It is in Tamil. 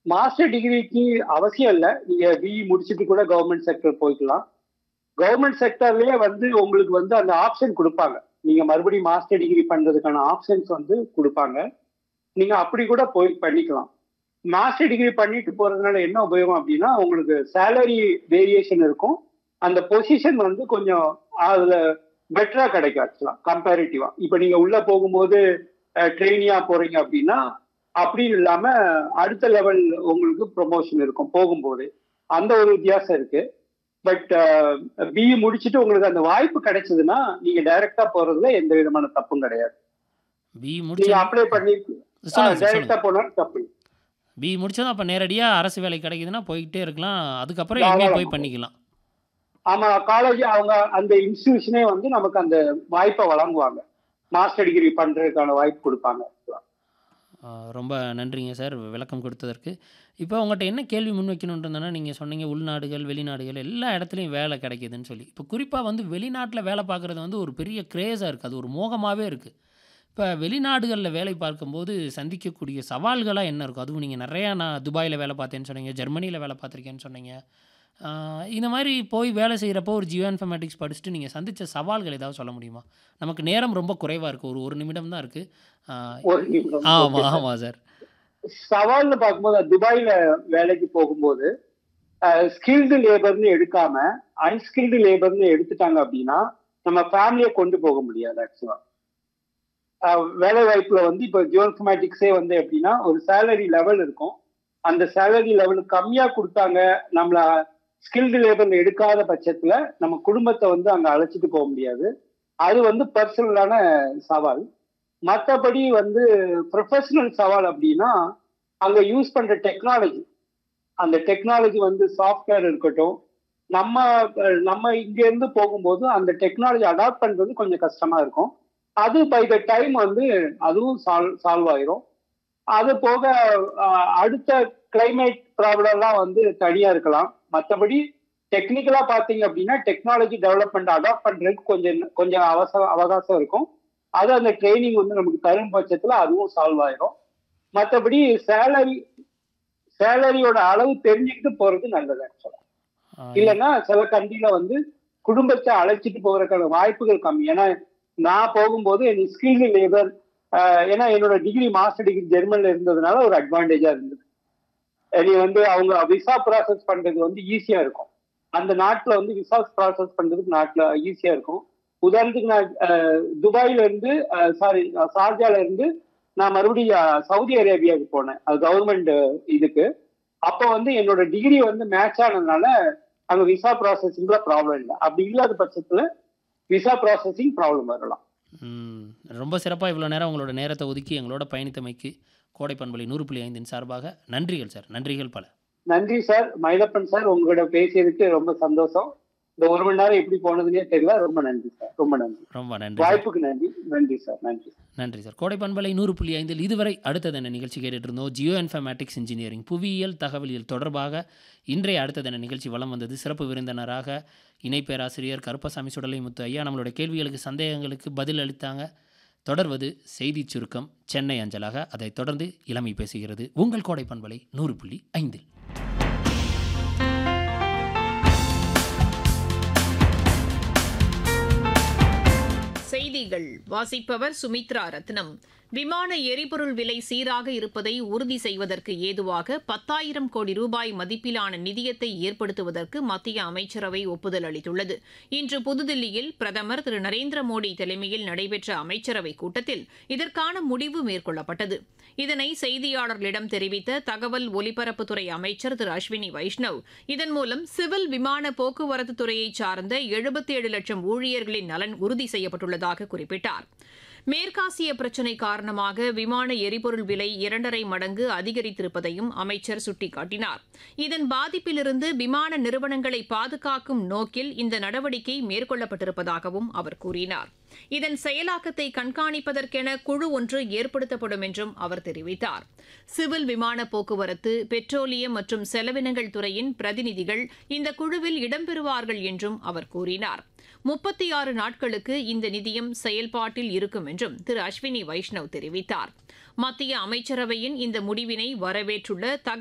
மாஸ்டர் டிகிரிக்கு அவசியம் இல்லை நீங்க பிஇ முடிச்சுட்டு கூட கவர்மெண்ட் செக்டர் போய்க்கலாம் கவர்மெண்ட் செக்டர்லயே வந்து உங்களுக்கு வந்து அந்த ஆப்ஷன் கொடுப்பாங்க நீங்க மறுபடியும் மாஸ்டர் டிகிரி பண்றதுக்கான ஆப்ஷன்ஸ் வந்து கொடுப்பாங்க நீங்க அப்படி கூட போய் பண்ணிக்கலாம் மாஸ்டர் டிகிரி பண்ணிட்டு போறதுனால என்ன உபயோகம் அப்படின்னா உங்களுக்கு சேலரி வேரியேஷன் இருக்கும் அந்த பொசிஷன் வந்து கொஞ்சம் அதுல பெட்டரா கிடைக்கும் ஆக்சுவலா கம்பேரிட்டிவா இப்போ நீங்க உள்ள போகும்போது ட்ரெயினியா போறீங்க அப்படின்னா அப்படின்னு இல்லாம அடுத்த லெவல் உங்களுக்கு ப்ரொமோஷன் இருக்கும் போகும்போது அந்த ஒரு வித்தியாசம் இருக்கு பட் பிஇ முடிச்சுட்டு உங்களுக்கு அந்த வாய்ப்பு கிடைச்சதுன்னா நீங்க டைரக்டா போறதுல எந்த விதமான தப்பும் கிடையாது பிஇ நீங்க முடிச்சு அப்ளை பண்ணி சொல்லுங்க சார் டைரக்டா சொல்லுங்க போனாலும் தப்பு இல்லை. பிஇ முடிச்சதும் அப்போ நேரடியாக அரசு வேலை கிடைக்குதுன்னா போய்கிட்டே இருக்கலாம் அதுக்கப்புறம் எங்கேயும் போய் தாராளமா பண்ணிக்கலாம் ஆமா காலேஜ் அவங்க அந்த இன்ஸ்டிடியூஷனே வந்து நமக்கு அந்த வாய்ப்பை வழங்குவாங்க மாஸ்டர் டிகிரி பண்றதுக்கான வாய்ப்பு கொடுப்பாங்க ஆ, ரொம்ப நன்றிங்க சார் விளக்கம் கொடுத்ததற்கு இப்போ உங்கள்கிட்ட என்ன கேள்வி முன்வைக்கணுன்றதுனா நீங்கள் சொன்னீங்க உள்நாடுகள் வெளிநாடுகள் எல்லா இடத்துலையும் வேலை கிடைக்குதுன்னு சொல்லி இப்போ குறிப்பாக வந்து வெளிநாட்டில் வேலை பார்க்குறது வந்து ஒரு பெரிய கிரேஸாக இருக்குது அது ஒரு மோகமாகவே இருக்குது இப்போ வெளிநாடுகளில் வேலை பார்க்கும்போது சந்திக்கக்கூடிய சவால்களாக என்ன இருக்கும் அதுவும் நீங்கள் நிறையா நான் துபாயில் வேலை பார்த்தேன்னு சொன்னீங்க ஜெர்மனியில் வேலை பார்த்துருக்கேன்னு சொன்னீங்க ஆ, இந்த மாதிரி போய் வேலை செய்கிறப்போ ஒரு ஜியோ இன்ஃபர்மேட்டிக்ஸ் படிச்சுட்டு நீங்கள் சந்தித்த சவால்கள் ஏதாவது சொல்ல முடியுமா நமக்கு நேரம் ரொம்ப குறைவாக இருக்குது ஒரு ஒரு நிமிடம் தான் இருக்குது ஒரு நிமிடம். ஆமாம் Okay, sir. ஆமாம் சார் சவால்னு பார்க்கும்போது துபாயில வேலைக்கு போகும்போது ஸ்கில்டு லேபர்னு எடுக்காம அன்ஸ்கில்டு லேபர்னு எடுத்துட்டாங்க அப்படின்னா நம்ம ஃபேமிலியை கொண்டு போக முடியாது ஆக்சுவலா வேலை வாய்ப்புல வந்து இப்போ ஜியோன்ஃபமேட்டிக்ஸே வந்து எப்படின்னா ஒரு சேலரி லெவல் இருக்கும் அந்த சேலரி லெவல் கம்மியா கொடுத்தாங்க நம்மள ஸ்கில்டு லேபர்ல எடுக்காத பட்சத்துல நம்ம குடும்பத்தை வந்து அங்க அழைச்சிட்டு போக முடியாது அது வந்து பர்சனலான சவால் மற்றபடி வந்து ப்ரொஃபஷனல் சவால் அப்படின்னா அங்க யூஸ் பண்ற டெக்னாலஜி அந்த டெக்னாலஜி வந்து சாஃப்ட்வேர் இருக்கட்டும் நம்ம அஹ், நம்ம இங்க இருந்து போகும்போது அந்த டெக்னாலஜி அடாப்ட் பண்றது கொஞ்சம் கஷ்டமா இருக்கும் அது பை த டைம் வந்து அதுவும் சால்வ் சால்வ் ஆயிரும் அது போக அஹ், அடுத்த கிளைமேட் ப்ராப்ளம்லாம் வந்து தனியா இருக்கலாம் மற்றபடி டெக்னிக்கலா பாத்தீங்க அப்படின்னா டெக்னாலஜி டெவலப்மெண்ட் அடாப்ட் பண்றதுக்கு கொஞ்சம் கொஞ்சம் அவசர அவகாசம் இருக்கும் அது அந்த ட்ரைனிங் வந்து நமக்கு தரும் பட்சத்துல அதுவும் சால்வ் ஆயிரும் மற்றபடி சேலரி சேலரியோட அளவு தெரிஞ்சுக்கிட்டு போறது நல்லது ஆக்சுவலா இல்லைன்னா சில கண்டில வந்து குடும்பத்தை அழைச்சிட்டு போறதுக்கான வாய்ப்புகள் கம்மி ஏன்னா நான் போகும்போது என் ஸ்கில் லேபர் ஏன்னா என்னோட டிகிரி மாஸ்டர் டிகிரி ஜெர்மன்ல இருந்ததுனால ஒரு அட்வான்டேஜா இருந்தது நீ வந்து அவங்க விசா ப்ராசஸ் பண்றது வந்து ஈஸியா இருக்கும் அந்த நாட்டுல வந்து விசா ப்ராசஸ் பண்றதுக்கு நாட்டுல ஈஸியா இருக்கும் உதாரணத்துக்கு நான் அஹ், துபாயில இருந்து சாரி ஷார்ஜால இருந்து நான் மறுபடியும் அஹ், சவுதி அரேபியாவுக்கு போனேன் அது கவர்மெண்ட் இதுக்கு அப்போ வந்து என்னோட டிகிரி வந்து மேட்ச் ஆனதுனால அங்க விசா ப்ராசஸிங்ல ப்ராப்ளம் இல்லை அப்படி இல்லாத பட்சத்துல விசா ப்ராசஸிங் ப்ராப்ளம் வரலாம் ம், ரொம்ப சிறப்பாக இவ்வளோ நேரம் உங்களோட நேரத்தை ஒதுக்கி எங்களோட பயணித்தமைக்கு கோடை பண்பலை நூறு புள்ளி ஐந்தின் சார்பாக நன்றிகள் சார் நன்றிகள் பல நன்றி சார் மயிலப்பன் சார் உங்களோட பேசியதுக்கு ரொம்ப சந்தோஷம் இந்த ஒரு மணி நேரம் எப்படி போனதுன்னே தெரியல ரொம்ப நன்றி சார் ரொம்ப நன்றி ரொம்ப நன்றி சார் வாய்ப்புக்கு நன்றி நன்றி சார் நன்றி நன்றி சார் கோடை பண்பலை நூறு புள்ளி ஐந்தில் இதுவரை அடுத்தது என்ன நிகழ்ச்சி கேட்டுட்டு இருந்தோம் ஜியோ இன்ஃபர்மேட்டிக்ஸ் இன்ஜினியரிங் புவியியல் தகவலியல் தொடர்பாக இன்றைய அடுத்தது என்ன நிகழ்ச்சி வலம் வந்தது சிறப்பு விருந்தினராக இணை பேராசிரியர் கருப்பசாமி சுடலை முத்து ஐயா நம்மளுடைய கேள்விகளுக்கு சந்தேகங்களுக்கு பதில் அளித்தாங்க தொடர்வது செய்திச் சுருக்கம் சென்னை அஞ்சலாக அதைத் தொடர்ந்து இளமை பேசுகிறது உங்கள் கோடை பண்பலை நூறு புள்ளி ஐந்தில் செய்திகள் வாசிப்பவர் சுமித்ரா ரத்னம் விமான எரிபொருள் விலை சீராக இருப்பதை உறுதி செய்வதற்கு ஏதுவாக பத்தாயிரம் கோடி ரூபாய் மதிப்பிலான நிதியத்தை ஏற்படுத்துவதற்கு மத்திய அமைச்சரவை ஒப்புதல் அளித்துள்ளது இன்று புதுதில்லியில் பிரதமர் திரு நரேந்திர மோடி தலைமையில் நடைபெற்ற அமைச்சரவைக் கூட்டத்தில் இதற்கான முடிவு மேற்கொள்ளப்பட்டது இதனை செய்தியாளர்களிடம் தெரிவித்த தகவல் ஒலிபரப்புத்துறை அமைச்சர் திரு அஸ்வினி வைஷ்ணவ் இதன் மூலம் சிவில் விமான போக்குவரத்து துறையைச் சார்ந்த எழுபத்தேழு லட்சம் ஊழியர்களின் நலன் உறுதி செய்யப்பட்டுள்ளதாக குறிப்பிட்டார் மேற்காசிய பிரச்சினை காரணமாக விமான எரிபொருள் விலை இரண்டரை மடங்கு அதிகரித்திருப்பதையும் அமைச்சர் சுட்டிக்காட்டினார் இதன் பாதிப்பிலிருந்து விமான நிறுவனங்களை பாதுகாக்கும் நோக்கில் இந்த நடவடிக்கை மேற்கொள்ளப்பட்டிருப்பதாகவும் அவர் கூறினார் இதன் செயலாக்கத்தை கண்காணிப்பதற்கென குழு ஒன்று ஏற்படுத்தப்படும் என்றும் அவர் தெரிவித்தார் சிவில் விமான போக்குவரத்து பெட்ரோலியம் மற்றும் செலவினங்கள் துறையின் பிரதிநிதிகள் இந்த குழுவில் இடம்பெறுவார்கள் என்றும் அவர் கூறினார் முப்பத்தி ஆறு நாட்களுக்கு இந்த நிதியம் செயல்பாட்டில் இருக்கும் என்றும் திரு அஸ்வினி வைஷ்ணவ் தெரிவித்தார் மத்திய அமைச்சரவையின் இந்த முடிவினை வரவேற்றுள்ள தகவல்